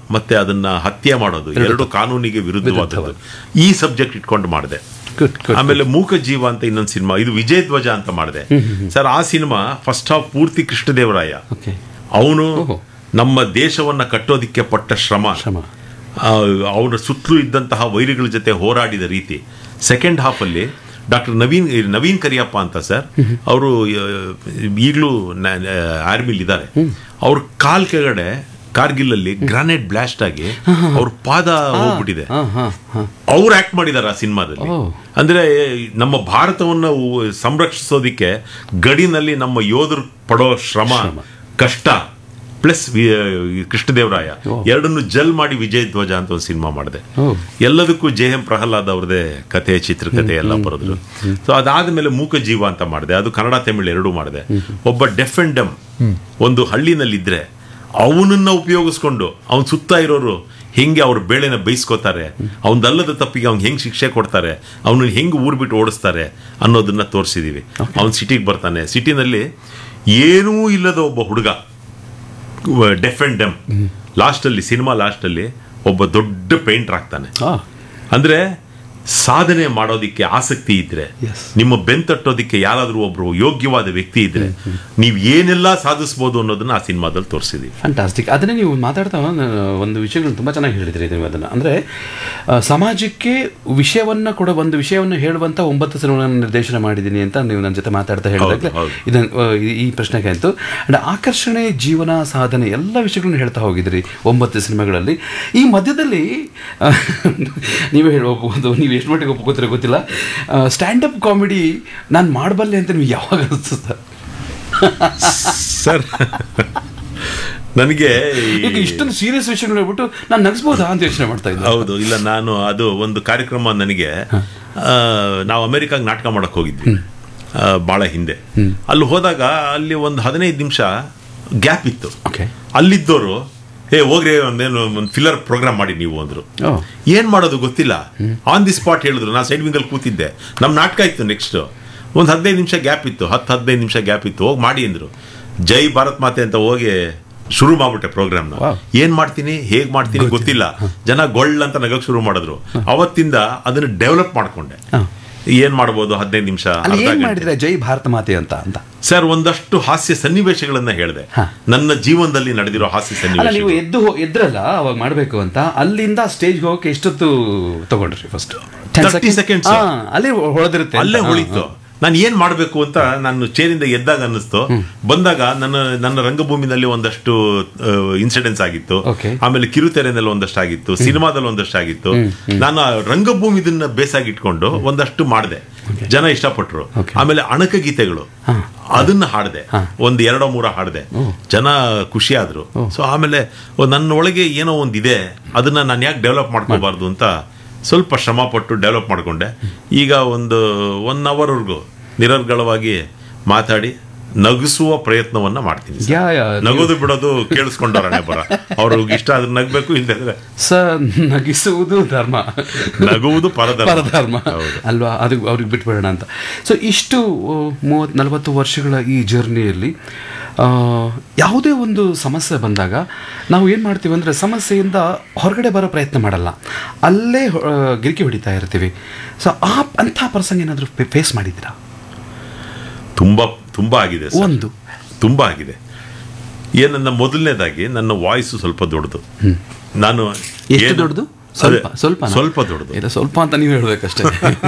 ಮತ್ತೆ ಅದನ್ನ ಹತ್ಯೆ ಮಾಡೋದು ಎರಡು ಕಾನೂನಿಗೆ ವಿರುದ್ಧವಾದದ್ದು ಈ ಸಬ್ಜೆಕ್ಟ್ ಇಟ್ಕೊಂಡು ಮಾಡಿದೆ ಗುಡ್ ಗುಡ್ ಆಮೇಲೆ ಮೂಕ ಜೀವ ಅಂತ ಇನ್ನೊಂದು ಸಿನಿಮಾ ಇದು ವಿಜಯ ಧ್ವಜ ಅಂತ ಮಾಡಿದೆ ಸರ್ ಆ ಸಿನಿಮಾ ಫಸ್ಟ್ ಹಾಫ್ ಪೂರ್ತಿ ಕೃಷ್ಣದೇವರಾಯ ಓಕೆ ಅವನು ಓಹೋ. ನಮ್ಮ ದೇಶವನ್ನ ಕಟ್ಟೋದಿಕ್ಕೆ ಪಟ್ಟ ಶ್ರಮ ಶ್ರಮ ಅವರ ಸುತ್ತಲೂ ಇದ್ದಂತಹ ವೈರಿಗಳ ಜೊತೆ ಹೋರಾಡಿದ ರೀತಿ ಸೆಕೆಂಡ್ ಹಾಫ್ ಅಲ್ಲಿ ಡಾಕ್ಟರ್ ನವೀನ್ ನವೀನ್ ಕರಿಯಪ್ಪ ಅಂತ ಸರ್ ಅವರು ಈಗಲೂ ಆರ್ಮಿಲ್ ಇದ್ದಾರೆ ಅವ್ರ ಕಾಲ್ ಕೆಳಗಡೆ ಕಾರ್ಗಿಲ್ ಅಲ್ಲಿ ಗ್ರಾನೈಟ್ ಬ್ಲಾಸ್ಟ್ ಆಗಿ ಅವ್ರ ಪಾದ ಹೋಗ್ಬಿಟ್ಟಿದೆ ಹಾ ಹಾ ಹಾ ಅವ್ರು ಆಕ್ಟ್ ಮಾಡಿದಾರೆ ಆ ಸಿನಿಮಾದಲ್ಲಿ ಓ. ಅಂದ್ರೆ ನಮ್ಮ ಭಾರತವನ್ನ ಉ- ಸಂರಕ್ಷಿಸೋದಿಕ್ಕೆ ಗಡಿನಲ್ಲಿ ನಮ್ಮ ಯೋಧರು ಪಡೋ ಶ್ರಮ ಕಷ್ಟ ಪ್ಲಸ್ ಕೃಷ್ಣದೇವರಾಯ ಎರಡನ್ನು ಜಲ್ ಮಾಡಿ ವಿಜಯ್ ಧ್ವಜ ಅಂತ ಒಂದು ಸಿನಿಮಾ ಮಾಡಿದೆ ಓ. ಎಲ್ಲದಕ್ಕೂ ಜೆ ಎಂ ಪ್ರಹ್ಲಾದ್ ಅವ್ರದೇ ಕತೆ ಚಿತ್ರಕಥೆ ಎಲ್ಲ ಬರೆದ್ರು ಸೊ ಅದಾದ್ಮೇಲೆ ಮೂಕ ಜೀವ ಅಂತ ಮಾಡಿದೆ ಅದು ಕನ್ನಡ ತಮಿಳು ಎರಡೂ ಮಾಡಿದೆ ಒಬ್ಬ ಡೆಫ್ ಅಂಡ್ ಡಮ್ ಒಂದು ಹಳ್ಳಿನಲ್ಲಿದ್ರೆ ಅವನನ್ನ ಉಪಯೋಗಿಸ್ಕೊಂಡು ಅವನ್ ಸುತ್ತ ಇರೋರು ಹೆಂಗೆ ಅವ್ರ ಬೇಳೆನ ಬೈಸ್ಕೋತಾರೆ ಅವನದಲ್ಲದ ತಪ್ಪಿಗೆ ಅವ್ನ್ ಹೆಂಗ್ ಶಿಕ್ಷೆ ಕೊಡ್ತಾರೆ ಅವನನ್ನ ಹೆಂಗ್ ಊರ್ ಬಿಟ್ಟು ಓಡಿಸ್ತಾರೆ ಅನ್ನೋದನ್ನ ತೋರಿಸಿದೀವಿ ಅವ್ನ್ ಸಿಟಿಗೆ ಬರ್ತಾನೆ ಸಿಟಿನಲ್ಲಿ ಏನೂ ಇಲ್ಲದ ಒಬ್ಬ ಹುಡುಗ ಡೆಫ್ ಅಂಡ್ ಡೆಮ್ ಲಾಸ್ಟಲ್ಲಿ ಸಿನಿಮಾ ಲಾಸ್ಟಲ್ಲಿ ಒಬ್ಬ ದೊಡ್ಡ ಪೇಂಟರ್ ಆಗ್ತಾನೆ ಆ ಅಂದ್ರೆ ಸಾಧನೆ ಮಾಡೋದಿಕ್ಕೆ ಆಸಕ್ತಿ ಇದ್ರೆ Yes. ನಿಮ್ಮ ಬೆಂತಟ್ಟೋದಿಕ್ಕೆ ಯಾರಾದ್ರೂ ಒಬ್ರು ಯೋಗ್ಯವಾದ ವ್ಯಕ್ತಿ ಇದ್ರೆ ನೀವು ಏನೆಲ್ಲ ಸಾಧಿಸ್ಬೋದು ಅನ್ನೋದನ್ನ ಆ ಸಿನಿಮಾದಲ್ಲಿ ತೋರಿಸಿದೀವಿ ಫ್ಯಾಂಟಾಸ್ಟಿಕ್ ಅದನ್ನೇ ನೀವು ಮಾತಾಡ್ತಾ ನಾನು ಒಂದು ವಿಷಯಗಳನ್ನ ತುಂಬ ಚೆನ್ನಾಗಿ ಹೇಳಿದ್ರಿ ನೀವು ಅದನ್ನು ಅಂದರೆ ಸಮಾಜಕ್ಕೆ ವಿಷಯವನ್ನು ಕೂಡ ಒಂದು ವಿಷಯವನ್ನು ಹೇಳುವಂಥ ಒಂಬತ್ತು ಸಿನಿಮಾಗಳನ್ನು ನಿರ್ದೇಶನ ಮಾಡಿದ್ದೀನಿ ಅಂತ ನೀವು ನನ್ನ ಜೊತೆ ಮಾತಾಡ್ತಾ ಹೇಳಿದಾಗಲೇ ಹೌದು. ಇದನ್ನು ಆ, ಈ- ಈ ಪ್ರಶ್ನೆಗೆ ಆಯಿತು ಆ್ಯಂಡ್ ಆಕರ್ಷಣೆ ಜೀವನ ಸಾಧನೆ ಎಲ್ಲ ವಿಷಯಗಳನ್ನು ಹೇಳ್ತಾ ಹೋಗಿದ್ರಿ ಒಂಬತ್ತು ಸಿನಿಮಾಗಳಲ್ಲಿ ಈ ಮಧ್ಯದಲ್ಲಿ ಆ, ನೀವೇ ಹೇಳಿ ಒಪ್ಪಬಹುದು ನೀವು ಎಷ್ಟು ಮಟ್ಟಿಗೆ ಒಪ್ಕೋತೀರ ಗೊತ್ತಿಲ್ಲ ಸ್ಟ್ಯಾಂಡಪ್ ಕಾಮಿಡಿ ನಾನು ಮಾಡಬಲ್ಲೆ ಅಂತ ನೀವು ಯಾವಾಗ ಅನಿಸ್ತದೆ ಸರ್ ನನಗೆ ಈ- ಈಗ ಇಷ್ಟೊಂದು ಸೀರಿಯಸ್ ವಿಷಯಗಳು ಹೇಳ್ಬಿಟ್ಟು ನಾನು ನಗಿಸ್ಬೋದಾ ಅಂತ ಯೋಚನೆ ಮಾಡ್ತಾ ಇದ್ದೆ ಹೌದು ಇಲ್ಲ ನಾನು ಅದು ಒಂದು ಕಾರ್ಯಕ್ರಮ ನನಗೆ ಆ, ನಾವು ಅಮೆರಿಕಾಗ್ ನಾಟಕ ಮಾಡಕ್ ಹೋಗಿದ್ವಿ ಆ, ಬಹಳ ಹಿಂದೆ ಅಲ್ಲಿ ಹೋದಾಗ ಅಲ್ಲಿ ಒಂದು ಹದಿನೈದು ನಿಮಿಷ ಗ್ಯಾಪ್ ಇತ್ತು ಓಕೆ ಅಲ್ಲಿದ್ದವರು ಏ ಹೋಗ್ರಿ ಒಂದೇನು ಒಂದು ಫಿಲ್ಲರ್ ಪ್ರೋಗ್ರಾಮ್ ಮಾಡಿ ನೀವು ಅಂದ್ರು ಓ ಏನ್ ಮಾಡೋದು ಗೊತ್ತಿಲ್ಲ ಆನ್ ದಿ ಸ್ಪಾಟ್ ಹೇಳಿದ್ರು ನಾ ಸೈಡ್ ವಿಂಗಲ್ಲಿ ಕೂತಿದ್ದೆ ನಮ್ಮ ನಾಟಕ ಇತ್ತು ನೆಕ್ಸ್ಟ್ ಒಂದು ಹದಿನೈದು ನಿಮಿಷ ಗ್ಯಾಪ್ ಇತ್ತು ಹತ್ತು ಹದಿನೈದು ನಿಮಿಷ ಗ್ಯಾಪ್ ಇತ್ತು ಹೋಗಿ ಮಾಡಿ ಅಂದ್ರು ಜೈ ಭಾರತ್ ಮಾತೆ ಅಂತ ಹೋಗಿ ಶುರು ಮಾಡ್ಬಿಟ್ಟೆ ಪ್ರೋಗ್ರಾಮ್ನ Wow. ಏನ್ ಮಾಡ್ತೀನಿ ಹೇಗ್ ಮಾಡ್ತೀನಿ ಗೊತ್ತಿಲ್ಲ ಜನ ಗೊಳ್ಳ ಅಂತ ನಗಕ್ ಶುರು ಮಾಡಿದ್ರು ಅವತ್ತಿಂದ ಅದನ್ನ ಡೆವಲಪ್ ಮಾಡ್ಕೊಂಡೆ ಹಾ. ಏನ್ ಮಾಡ್ಬೋದು ಹದಿನೈದು ನಿಮಿಷ ಅಲ್ಲಿ ಅರ್ಧ ಏನ್ ಗಂಟೆ. ಮಾಡಿದ್ರೆ ಜೈ ಭಾರತ ಮಾತೆ ಅಂತ ಅಂತ ಸರ್ ಒಂದಷ್ಟು ಹಾಸ್ಯ ಸನ್ನಿವೇಶಗಳನ್ನ ಹೇಳಿದೆ ಹಾ. ನನ್ನ ಜೀವನದಲ್ಲಿ ನಡೆದಿರೋ ಹಾಸ್ಯ ಅಲ್ಲ ನೀವು ಸನ್ನಿವೇಶ ಎದ್ದು ಹೋ- ಎದ್ರಲ್ಲ ಅವಾಗ ಮಾಡ್ಬೇಕು ಅಂತ ಅಲ್ಲಿಂದ ಸ್ಟೇಜ್ ಹೋಗಕ್ಕೆ ಎಷ್ಟೊತ್ತು ತಗೊಂಡ್ರಿ ಫಸ್ಟ್ 30 seconds. ಅಲ್ಲಿ ಹೊಡೆದಿರುತ್ತೆ ಅಂತ. ಅಲ್ಲೇ ಹಾ, ಉಳಿತು ನಾನು ಏನ್ ಮಾಡ್ಬೇಕು ಅಂತ ನಾನು ಚೇರಿಂದ ಎದ್ದಾಗ ಅನ್ನಿಸ್ತು ಬಂದಾಗ ನನ್ನ ನನ್ನ ರಂಗಭೂಮಿನಲ್ಲಿ ಒಂದಷ್ಟು ಇನ್ಸಿಡೆಂಟ್ಸ್ ಆಗಿತ್ತು Okay. ಆಮೇಲೆ ಕಿರುತೆರೆನಲ್ಲಿ ಒಂದಷ್ಟು ಆಗಿತ್ತು ಸಿನಿಮಾದಲ್ಲಿ ಒಂದಷ್ಟು ಆಗಿತ್ತು ನಾನು ಆ ರಂಗಭೂಮಿದನ್ನ ಬೇಸಾಗಿಟ್ಕೊಂಡು ಒಂದಷ್ಟು ಮಾಡಿದೆ ಜನ ಇಷ್ಟಪಟ್ರು Okay. ಆಮೇಲೆ ಅಣಕ ಗೀತೆಗಳು ಅದನ್ನ ಹಾಡಿದೆ ಒಂದ್ ಎರಡೋ ಮೂರೋ ಹಾಡಿದೆ ಜನ ಖುಷಿ ಆದ್ರು ಸೊ ಆಮೇಲೆ ಓ, ನನ್ನ ಒಳಗೆ ಏನೋ ಒಂದಿದೆ ಅದನ್ನ ನಾನು ಯಾಕೆ ಡೆವಲಪ್ ಮಾಡ್ಕೋಬಾರ್ದು ಅಂತ ಸ್ವಲ್ಪ ಶ್ರಮ ಪಟ್ಟು ಡೆವಲಪ್ ಮಾಡ್ಕೊಂಡೆ ಈಗ ಒಂದು ಒನ್ ಅವರ್ವರೆಗೂ ನಿರರ್ಗಳವಾಗಿ ಮಾತಾಡಿ ನಗಿಸುವ ಪ್ರಯತ್ನವನ್ನ ಮಾಡ್ತೀನಿ ಸರ್. ಯಾ, ಯಾ, ನಗೋದು ಬಿಡೋದು ಕೇಳಿಸ್ಕೊಂಡವ್ರಣೆ ಬರ ಅವ್ರಿಗೆ ಇಷ್ಟ ಆದ್ರೆ ನಗ್ಬೇಕು ಇಲ್ಲದ್ರೆ ಸ ನಗಿಸುವುದು ಧರ್ಮ ನಗುವುದು ಪರಧರ್ಮ. ಪರಧರ್ಮ ಹೌದು. ಅಲ್ವಾ ಅದು ಅವ್ರಿಗೆ ಬಿಟ್ಬಿಡೋಣ ಅಂತ ಸೊ ಇಷ್ಟು ಮೂವತ್ತು ನಲವತ್ತು ವರ್ಷಗಳ ಈ ಜರ್ನಿಯಲ್ಲಿ ಆ, ಯಾವುದೇ ಒಂದು ಸಮಸ್ಯೆ ಬಂದಾಗ ನಾವು ಏನು ಮಾಡ್ತೀವಿ ಅಂದರೆ ಸಮಸ್ಯೆಯಿಂದ ಹೊರಗಡೆ ಬರೋ ಪ್ರಯತ್ನ ಮಾಡಲ್ಲ ಅಲ್ಲೇ ಹೊ- ಆ, ಗಿರಿಕಿ ಹೊಡಿತಾ ಇರ್ತೀವಿ ಸೊ ಆ ಅಂಥ ಪ್ರಸಂಗ ಏನಾದರೂ ಫೇಸ್ ಮಾಡಿದ್ದೀರಾ ತುಂಬಾ ತುಂಬಾ ಆಗಿದೆ ಸರ್. ಒಂದು ತುಂಬಾ ಆಗಿದೆ ಏನನ್ನ ಮೊದಲನೇದಾಗಿ ನನ್ನ ವಾಯ್ಸ್ ಸ್ವಲ್ಪ ದೊಡ್ಡದು ನಾನು ಎಷ್ಟು ಏನು- ದೊಡ್ಡದು ಸ್ವಲ್ಪ ಅದೇ, ಸ್ವಲ್ಪ ಸ್ವಲ್ಪ ದೊಡ್ಡದು ಇಲ್ಲ ಸ್ವಲ್ಪ ಅಂತ ನೀವು ಹೇಳ್ಬೇಕಷ್ಟೇ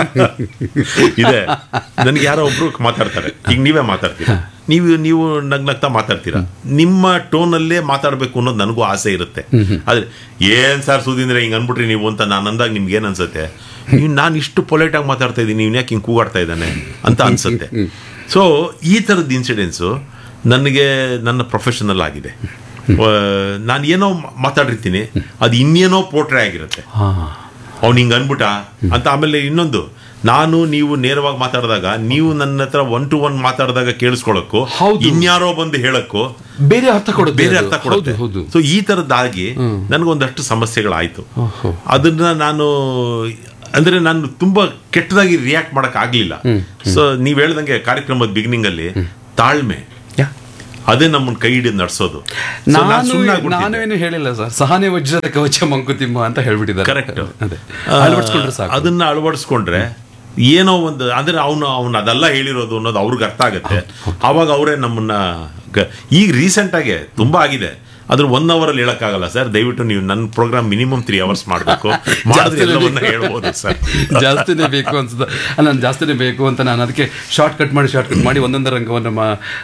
ಇದೆ ನನಗೆ ಯಾರೋ ಒಬ್ರು ಮಾತಾಡ್ತಾರೆ ಈಗ ನೀವೇ ಮಾತಾಡ್ತೀರಾ ನೀವು ನೀವು ನಗ್ ನಗ್ತಾ ಮಾತಾಡ್ತೀರಾ ನಿಮ್ಮ ಟೋನಲ್ಲೇ ಮಾತಾಡ್ಬೇಕು ಅನ್ನೋದು ನನಗೂ ಆಸೆ ಇರುತ್ತೆ ಆದ್ರೆ ಏನ್ ಸರ್ ಸುಧೀಂದ್ರ ಹಿಂಗ್ ಅನ್ಬಿಟ್ರಿ ನೀವು ಅಂತ ನಾನು ಅಂದಾಗ ನಿಮ್ಗೆ ಏನ್ ಅನ್ಸುತ್ತೆ ನೀವು ನಾನು ಇಷ್ಟು ಪೊಲೈಟ್ ಆಗಿ ಮಾತಾಡ್ತಾ ಇದ್ದೀನಿ ನೀವು ಯಾಕೆ ಹಿಂಗ್ ಕೂಗಾಡ್ತಾ ಇದ್ದಾನೆ ಅಂತ ಅನ್ಸುತ್ತೆ ಸೊ ಈ ಥರದ ಇನ್ಸಿಡೆನ್ಸು ನನಗೆ ನನ್ನ ಪ್ರೊಫೆಷನಲ್ ಆಗಿದೆ ನಾನು ಏನೋ ಮಾತಾಡಿರ್ತೀನಿ ಅದು ಇನ್ನೇನೋ ಪೋಟ್ರೆ ಆಗಿರುತ್ತೆ ಹಾಂ ಅವ್ನು ಹಿಂಗೆ ಅನ್ಬಿಟ್ಟ ಅಂತ ಆಮೇಲೆ ಇನ್ನೊಂದು ನಾನು ನೀವು ನೇರವಾಗಿ ಮಾತಾಡಿದಾಗ ನೀವು ನನ್ನ ಹತ್ರ ಒನ್ ಟು ಒನ್ ಮಾತಾಡಿದಾಗ ಕೇಳಿಸ್ಕೊಳಕ್ಕೂ ಹೌದು. ಇನ್ಯಾರೋ ಬಂದು ಹೇಳಕ್ಕೂ ಬೇರೆ ಅರ್ಥ ಕೊಡುತ್ತೆ ಬೇರೆ ಅದು. ಅರ್ಥ ಕೊಡುತ್ತೆ ಹೌದು ಹೌದು ಸೊ ಈ ತರದ್ದಾಗಿ ನನಗೊಂದಷ್ಟು ಸಮಸ್ಯೆಗಳಾಯ್ತು ಓಹೋ. ಅದನ್ನ ನಾನು ಅಂದ್ರೆ ನಾನು ತುಂಬಾ ಕೆಟ್ಟದಾಗಿ ರಿಯಾಕ್ಟ್ ಮಾಡಕ್ ಆಗ್ಲಿಲ್ಲ ಸೊ ನೀವ್ ಹೇಳ್ದಂಗೆ ಕಾರ್ಯಕ್ರಮದ ಬಿಗಿನಿಂಗ್ ಅಲ್ಲಿ ತಾಳ್ಮೆ ಯಾ ಅದೇ ನಮ್ಮನ್ನ ಕೈ ಹಿಡಿದು ನಡೆಸೋದು So, ನಾನ್ ನಾನು ಸುಮ್ನೆ ನಾನು ಆಗ್ಬಿಟ್ಟಿದ್ದೆ. ಏನು ಹೇಳಿಲ್ಲ ಸರ್ ಸಹನೆ ವಜ್ರದ ಕವಚ ಮಂಕುತಿಮ್ಮ ಅಂತ ಹೇಳ್ಬಿಟ್ಟಿದ್ದಾರೆ ಕರೆಕ್ಟ್ ಅದೇ ಅಳವಡಿಸ್ಕೊಂಡ್ರೆ ಸಾಕು ಅದನ್ನ ಅಳವಡಿಸ್ಕೊಂಡ್ರೆ ಏನೋ ಒಂದು ಅಂದ್ರೆ ಅವನು ಅವನು ಅದೆಲ್ಲ ಹೇಳಿರೋದು ಅನ್ನೋದು ಅವ್ರಿಗೆ ಅರ್ಥ ಆಗುತ್ತೆ ಅವಾಗ ಅವರೇ ನಮ್ಮನ್ನ ಗ- ಈಗ ರೀಸೆಂಟ್ ಆಗಿ ತುಂಬಾ ಆಗಿದೆ ಅದ್ರ ಒನ್ ಅವರ್ ಅಲ್ಲಿ ಹೇಳಕ್ಕಾಗಲ್ಲ ಸರ್ ದಯವಿಟ್ಟು ನೀವು ನನ್ನ ಪ್ರೋಗ್ರಾಮ್ ಮಿನಿಮಮ್ ತ್ರೀ ಅವರ್ಸ್ ಮಾಡಬೇಕು ಮಾಡಿದ್ರೆ ಎಲ್ಲವನ್ನ ಹೇಳ್ಬೋದು ಸರ್ ಜಾಸ್ತಿನೇ ಬೇಕು ಅನ್ಸುತ್ತೆ ನಾನು ಜಾಸ್ತಿನೇ ಬೇಕು ಅಂತ ನಾನು ಅದಕ್ಕೆ ಶಾರ್ಟ್ ಕಟ್ ಮಾಡಿ ಶಾರ್ಟ್ ಕಟ್ ಮಾಡಿ ಒಂದೊಂದು ರಂಗವನ್ನು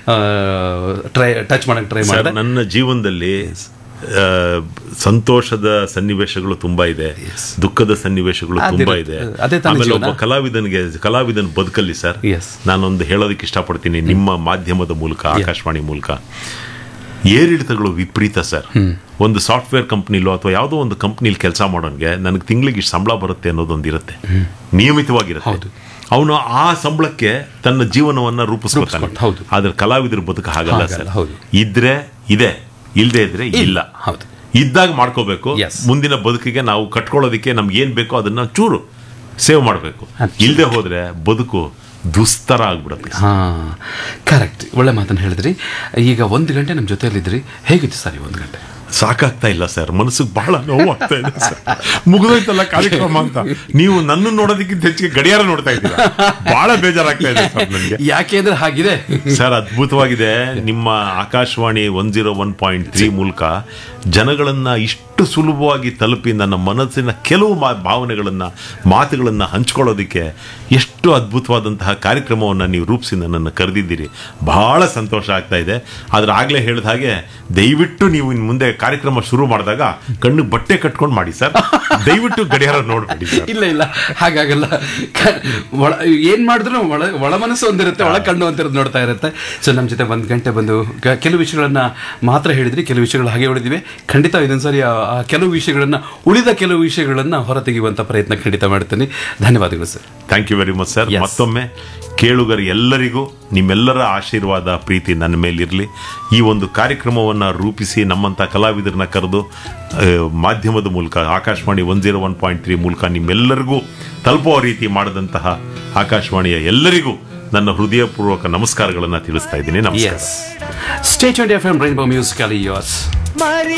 ಟ್ರೈ ಟಚ್ ಮಾಡಕ್ಕೆ ಟ್ರೈ ಸರ್ ಮಾಡಿದೆ ನನ್ನ ಜೀವನದಲ್ಲಿ ಆ, ಸಂತೋಷದ ಸನ್ನಿವೇಶಗಳು ತುಂಬಾ ಇದೆ ದುಃಖದ ಸನ್ನಿವೇಶಗಳು ತುಂಬಾ ಇದೆ ಅದಿರುತ್ತೆ. ಅದೇ ತಾನೇ ಆಮೇಲೆ ಜೀವನ. ಒಬ್ಬ ಕಲಾವಿದನಿಗೆ ಕಲಾವಿದನ ಬದುಕಲ್ಲಿ ಸರ್ Yes. ನಾನೊಂದು ಹೇಳೋದಕ್ಕೆ ಇಷ್ಟಪಡ್ತೀನಿ ನಿಮ್ಮ ಮಾಧ್ಯಮದ ಮೂಲಕ ಆಕಾಶವಾಣಿ ಮೂಲಕ ಏರಿಳಿತಗಳು ವಿಪರೀತ ಸರ್ ಒಂದು ಸಾಫ್ಟ್ವೇರ್ ಕಂಪ್ನಿಲೋ ಅಥವಾ ಯಾವುದೋ ಒಂದು ಕಂಪ್ನಿಲಿ ಕೆಲಸ ಮಾಡೋನ್ಗೆ ನನಗೆ ತಿಂಗಳಿಗೆ ಇಷ್ಟು ಸಂಬಳ ಬರುತ್ತೆ ಅನ್ನೋದೊಂದು ಇರುತ್ತೆ ನಿಯಮಿತವಾಗಿರುತ್ತೆ ಹೌದು. ಅವನು ಆ ಸಂಬಳಕ್ಕೆ ತನ್ನ ಜೀವನವನ್ನ ರೂಪಿಸ್ಕೊತಾನೆ ರೂಪಿಸ್ಕೊಳ್ತಾ- ಹೌದು. ಆದ್ರೆ ಕಲಾವಿದರ ಬದುಕು ಹಾಗಲ್ಲ ಹಾಗಲ್ಲ, ಸರ್ ಹೌದು. ಇದ್ರೆ ಇದೆ ಇಲ್ಲದೆ ಇದ್ರೆ ಇಲ್ಲ ಹೌದು ಇದ್ದಾಗ ಮಾಡ್ಕೋಬೇಕು Yes. ಮುಂದಿನ ಬದುಕಿಗೆ ನಾವು ಕಟ್ಕೊಳ್ಳೋದಕ್ಕೆ ನಮ್ಗೆ ಏನ್ ಬೇಕೋ ಅದನ್ನ ಚೂರು ಸೇವ್ ಮಾಡಬೇಕು ಇಲ್ಲದೆ ಹೋದ್ರೆ ಬದುಕು ದುಸ್ತರ ಆಗ್ಬಿಡುತ್ತೆ ಹಾ ಕರೆಕ್ಟ್ ಒಳ್ಳೆ ಮಾತನ್ನು ಹೇಳಿದ್ರಿ ಈಗ ಒಂದು ಗಂಟೆ ನಮ್ಮ ಜೊತೆಯಲ್ಲಿದ್ರಿ ಹೇಗಿತ್ತು ಸರ್ ಈ ಒಂದು ಗಂಟೆ ಸಾಕಾಗ್ತಾ ಇಲ್ಲ ಸರ್ ಮನಸ್ಸಿಗೆ ಬಹಳ ನೋವಾಗ್ತಾ ಇದೆ ಸರ್ ಮುಗಿದೋಯ್ತಲ್ಲ ಕಾರ್ಯಕ್ರಮ ಅಂತ ನೀವು ನನ್ನ ನೋಡೋದಕ್ಕಿಂತ ಹೆಚ್ಚಿಗೆ ಗಡಿಯಾರ ನೋಡ್ತಾ ಇದ್ದೀರಾ ಬಹಳ ಬೇಜಾರಾಗ್ತಾ ಇದೆ ಸರ್ ನನಗೆ ಯಾಕೆ ಅಂದ್ರೆ ಹಾಗಿದೆ ಸರ್ ಅದ್ಭುತವಾಗಿದೆ ನಿಮ್ಮ Akashvani one zero one point three ಮೂಲಕ ಜನಗಳನ್ನ ಇಷ್ಟು ಸುಲಭವಾಗಿ ತಲುಪಿ ನನ್ನ ಮನಸ್ಸಿನ ಕೆಲವು ಮಾ ಭಾವನೆಗಳನ್ನ ಮಾತುಗಳನ್ನ ಹಂಚ್ಕೊಳ್ಳೋದಕ್ಕೆ ಎಷ್ಟು ಅದ್ಭುತವಾದಂತಹ ಕಾರ್ಯಕ್ರಮವನ್ನು ನೀವು ರೂಪಿಸಿ ನನ್ನನ್ನು ಕರೆದಿದ್ದೀರಿ ಬಹಳ ಸಂತೋಷ ಆಗ್ತಾ ಇದೆ ಆದ್ರೆ ಆಗ್ಲೇ ಹೇಳಿದ ಹಾಗೆ ದಯವಿಟ್ಟು ನೀವು ಇನ್ನು ಮುಂದೆ ಕಾರ್ಯಕ್ರಮ ಶುರು ಮಾಡಿದಾಗ ಕಣ್ಣು ಬಟ್ಟೆ ಕಟ್ಕೊಂಡು ಮಾಡಿ ಸರ್ ದಯವಿಟ್ಟು ಗಡಿಯಾರ ನೋಡಬೇಡಿ ಸರ್ ಇಲ್ಲ ಇಲ್ಲ ಹಾಗಾಗಲ್ಲ ಕ- ಒಳ ಏನ್ ಮಾಡಿದ್ರು ಒಳ ಒಳ ಮನಸ್ಸು ಒಂದಿರುತ್ತೆ ಒಳ ಕಣ್ಣು ಅಂತಿರೋದು ನೋಡ್ತಾ ಇರುತ್ತೆ ಸೊ ನಮ್ಮ ಜೊತೆ ಒಂದು ಗಂಟೆ ಬಂದು ಕ- ಕೆಲವು ವಿಷಯಗಳನ್ನ ಮಾತ್ರ ಹೇಳಿದ್ರಿ ಕೆಲವು ವಿಷಯಗಳು ಹಾಗೆ ಉಳಿದಿವೆ ಖಂಡಿತ ಇದೊಂದು ಸರಿ ಆ ಆ ಕೆಲವು ವಿಷಯಗಳನ್ನ ಉಳಿದ ಕೆಲವು ವಿಷಯಗಳನ್ನ ಹೊರತೆಗೆಯುವಂತ ಪ್ರಯತ್ನ ಖಂಡಿತ ಮಾಡ್ತೀನಿ ಧನ್ಯವಾದಗಳು sir thank you very much sir Yes. ಮತ್ತೊಮ್ಮೆ ಕೇಳುಗರು ಎಲ್ಲರಿಗೂ ನಿಮ್ಮೆಲ್ಲರ ಆಶೀರ್ವಾದ ಪ್ರೀತಿ ನನ್ನ ಮೇಲಿರಲಿ ಈ ಒಂದು ಕಾರ್ಯಕ್ರಮವನ್ನು ರೂಪಿಸಿ ನಮ್ಮಂಥ ಕಲಾವಿದರನ್ನ ಕರೆದು ಆ, ಮಾಧ್ಯಮದ ಮೂಲಕ Akashvani one zero one point three ಮೂಲಕ ನಿಮ್ಮೆಲ್ಲರಿಗೂ ತಲುಪುವ ರೀತಿ ಮಾಡಿದಂತಹ ಆಕಾಶವಾಣಿಯ ಎಲ್ಲರಿಗೂ ನನ್ನ ಹೃದಯಪೂರ್ವಕ ನಮಸ್ಕಾರಗಳನ್ನು ತಿಳಿಸ್ತಾ ಇದ್ದೀನಿ ನಮಸ್ಕಾರ S state F M rainbow musical yours